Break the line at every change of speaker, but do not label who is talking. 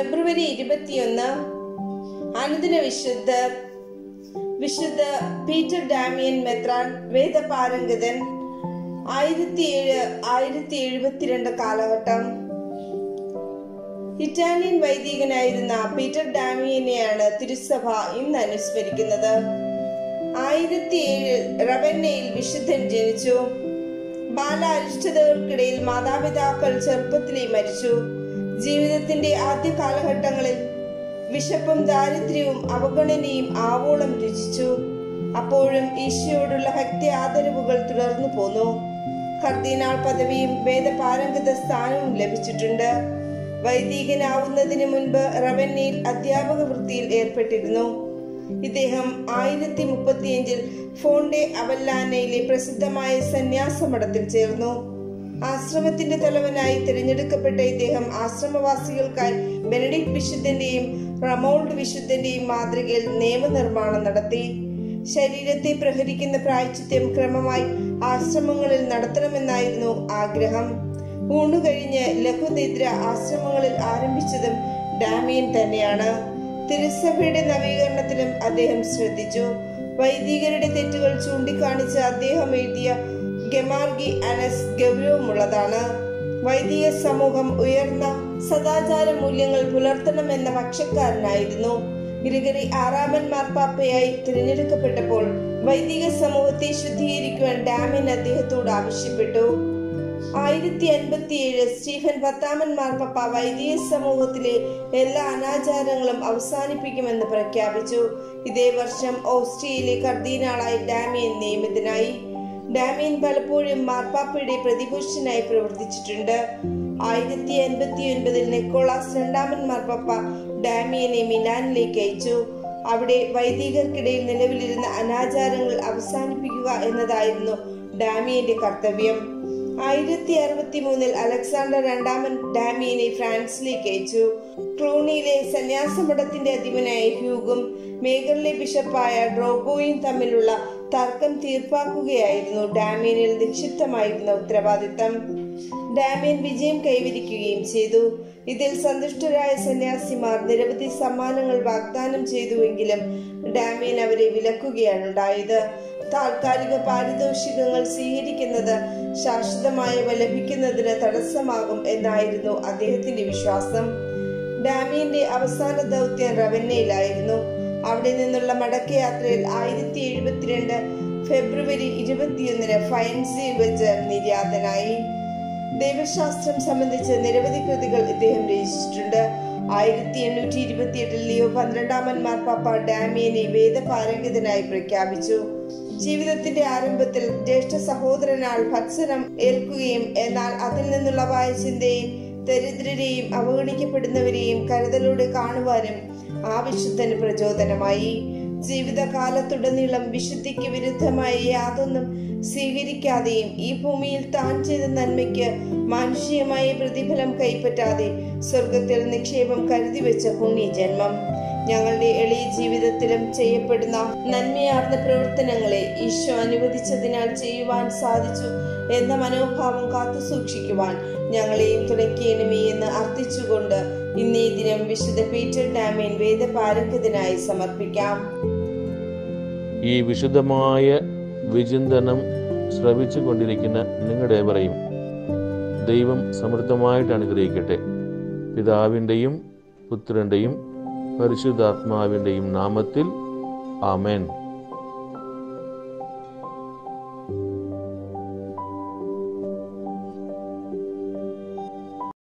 ഫെബ്രുവരി ഇരുപത്തിയൊന്ന് അനുദിന വിശുദ്ധർ വിശുദ്ധ പീറ്റർ ഡാമിയൻ മെത്രാൻ വേദപാരംഗതൻ ആയിരത്തി ഏഴ് ആയിരത്തി എഴുപത്തിരണ്ട് കാലഘട്ടം ഇറ്റാലിയൻ വൈദികനായിരുന്ന പീറ്റർ ഡാമിയനെയാണ് തിരുസഭ ഇന്ന് അനുസ്മരിക്കുന്നത് ആയിരത്തി ഏഴിൽ റവന്നയിൽ വിശുദ്ധൻ ജനിച്ചു ബാലാരിഷ്ടതകൾക്കിടയിൽ മാതാപിതാക്കൾ ചെറുപ്പത്തിലേ മരിച്ചു ജീവിതത്തിന്റെ ആദ്യ കാലഘട്ടങ്ങളിൽ വിശപ്പും ദാരിദ്ര്യവും അവഗണനയും ആവോളം രുചിച്ചു അപ്പോഴും ഈശോയോടുള്ള ഭക്തി ആദരവുകൾ തുടർന്നു പോന്നു കർദിനാൾ പദവിയും വേദപാരംഗത സ്ഥാനവും ലഭിച്ചിട്ടുണ്ട് വൈദികനാവുന്നതിന് മുൻപ് റവന്നയിൽ അധ്യാപക വൃത്തിയിൽ ഏർപ്പെട്ടിരുന്നു ഇദ്ദേഹം ആയിരത്തി മുപ്പത്തിയഞ്ചിൽ ഫോണ്ടെ അവല്ലാനയിലെ പ്രസിദ്ധമായ സന്യാസ മഠത്തിൽ ചേർന്നു ആശ്രമത്തിന്റെ തലവനായി തിരഞ്ഞെടുക്കപ്പെട്ട ഇദ്ദേഹം ആശ്രമവാസികൾക്കായി ബെനഡിക്ട് വിശുദ്ധന്റെയും റമോൾഡ് വിശുദ്ധന്റെയും മാതൃകയിൽ നിയമനിർമ്മാണം നടത്തി ശരീരത്തെ പ്രഹരിക്കുന്ന പ്രായച്ചിത്യം ക്രമമായി ആശ്രമങ്ങളിൽ നടത്തണമെന്നായിരുന്നു ആഗ്രഹം ഊണുകഴിഞ്ഞ് ലഘുനിദ്ര ആശ്രമങ്ങളിൽ ആരംഭിച്ചതും ഡാമിയൻ തന്നെയാണ് തിരുസഭയുടെ നവീകരണത്തിലും അദ്ദേഹം ശ്രദ്ധിച്ചു വൈദികരുടെ തെറ്റുകൾ ചൂണ്ടിക്കാണിച്ച് അദ്ദേഹം എഴുതിയ ഗമാർഗി അനസ് ഗൗരവമുള്ളതാണ് വൈദിക സമൂഹം ഉയർന്ന സദാചാര മൂല്യങ്ങൾ പുലർത്തണമെന്ന പക്ഷക്കാരനായിരുന്നു ഗ്രിഗറി ആറാമൻ മാർപ്പാപ്പയായി തിരഞ്ഞെടുക്കപ്പെട്ടപ്പോൾ വൈദിക സമൂഹത്തെ ശുദ്ധീകരിക്കുവാൻ ഡാമിൻ അദ്ദേഹത്തോട് ആവശ്യപ്പെട്ടു ആയിരത്തി അൻപത്തിയേഴ് സ്റ്റീഫൻ പത്താമൻ മാർപ്പപ്പ വൈദിക സമൂഹത്തിലെ എല്ലാ അനാചാരങ്ങളും അവസാനിപ്പിക്കുമെന്ന് പ്രഖ്യാപിച്ചു ഇതേ വർഷം ഓസ്ട്രിയയിലെ കർദീനാളായി ഡാമിയൻ നിയമിതനായി ഡാമിയൻ പലപ്പോഴും മാർപ്പാപ്പയുടെ പ്രതിപുരുഷനായി പ്രവർത്തിച്ചിട്ടുണ്ട് ആയിരത്തി അൻപത്തി ഒൻപതിൽ നെക്കോളാസ് രണ്ടാമൻ മാർപ്പാപ്പ ഡാമിയനെ മിലാനിലേക്ക് അയച്ചു അവിടെ വൈദികർക്കിടയിൽ നിലവിലിരുന്ന അനാചാരങ്ങൾ അവസാനിപ്പിക്കുക എന്നതായിരുന്നു ഡാമിയന്റെ കർത്തവ്യം ആയിരത്തി അറുപത്തി മൂന്നിൽ അലക്സാണ്ടർ രണ്ടാമൻ ഡാമിയനെ ഫ്രാൻസിലേക്ക് അയച്ചു ക്ലൂണിയിലെ സന്യാസമഠത്തിന്റെ അധിപനായ ഹ്യൂഗും മേഖറിലെ ബിഷപ്പായ ഡ്രോഗോയും തമ്മിലുള്ള തർക്കം തീർപ്പാക്കുകയായിരുന്നു ഡാമിയനിൽ നിക്ഷിപ്തമായിരുന്ന ഉത്തരവാദിത്തം ഡാമിയൻ വിജയം കൈവരിക്കുകയും ചെയ്തു ഇതിൽ സന്തുഷ്ടരായ സന്യാസിമാർ നിരവധി സമ്മാനങ്ങൾ വാഗ്ദാനം ചെയ്തുവെങ്കിലും ഡാമിയൻ അവരെ വിലക്കുകയാണ് ഉണ്ടായത് താൽക്കാലിക പാരിതോഷികങ്ങൾ സ്വീകരിക്കുന്നത് ശാശ്വതമായവ ലഭിക്കുന്നതിന് തടസ്സമാകും എന്നായിരുന്നു അദ്ദേഹത്തിന്റെ വിശ്വാസം ഡാമിയന്റെ അവസാന ദൗത്യം റവന്നയിലായിരുന്നു അവിടെ നിന്നുള്ള മടക്കയാത്രയിൽ ആയിരത്തി എഴുപത്തിരണ്ട് ഫെബ്രുവരി ഇരുപത്തിയൊന്നിന് ഫൈൻസിയിൽ വെച്ച് നിര്യാതനായി ദൈവശാസ്ത്രം സംബന്ധിച്ച് നിരവധി കൃതികൾ ഇദ്ദേഹം രചിച്ചിട്ടുണ്ട് ആയിരത്തി എണ്ണൂറ്റി ഇരുപത്തിയെട്ടിൽ ലിയോ പന്ത്രണ്ടാമൻ മാർപ്പാപ്പ ഡാമിയനെ വേദപാരംഗതനായി പ്രഖ്യാപിച്ചു ജീവിതത്തിന്റെ ആരംഭത്തിൽ ജ്യേഷ്ഠ സഹോദരനാൽ ഭത്സനം ഏൽക്കുകയും എന്നാൽ അതിൽ നിന്നുള്ള ചിന്തയും ദരിദ്രരെയും അവഗണിക്കപ്പെടുന്നവരെയും കരുതലോടെ കാണുവാനും ആ വിശുദ്ധന് പ്രചോദനമായി ജീവിതകാലത്തുടനീളം വിശുദ്ധിക്ക് വിരുദ്ധമായ യാതൊന്നും സ്വീകരിക്കാതെയും ഈ ഭൂമിയിൽ താൻ ചെയ്ത നന്മയ്ക്ക് മാനുഷികമായ പ്രതിഫലം കൈപ്പറ്റാതെ സ്വർഗത്തിൽ നിക്ഷേപം കരുതി വെച്ച പുണ്യ ജന്മം ഞങ്ങളുടെ എളിയ ജീവിതത്തിലും ചെയ്യപ്പെടുന്ന നന്മയാർന്ന പ്രവർത്തനങ്ങളെ ഈശോ അനുവദിച്ചതിനാൽ ചെയ്യുവാൻ സാധിച്ചു എന്ന മനോഭാവം കാത്തു സൂക്ഷിക്കുവാൻ ഞങ്ങളെയും തുണയ്ക്കണമേ എന്ന് അർത്ഥിച്ചുകൊണ്ട് ഇന്നേ ദിനം വിശുദ്ധ പീറ്റർ ഡാമിൻ വേദപാരംഗതനായി സമർപ്പിക്കാം
ഈ വിശുദ്ധമായ വിചിന്തനം ശ്രവിച്ചു കൊണ്ടിരിക്കുന്ന നിങ്ങളുടെവരെയും ദൈവം സമൃദ്ധമായിട്ട് അനുഗ്രഹിക്കട്ടെ പിതാവിൻ്റെയും പുത്രൻ്റെയും പരിശുദ്ധാത്മാവിൻ്റെയും നാമത്തിൽ ആമേൻ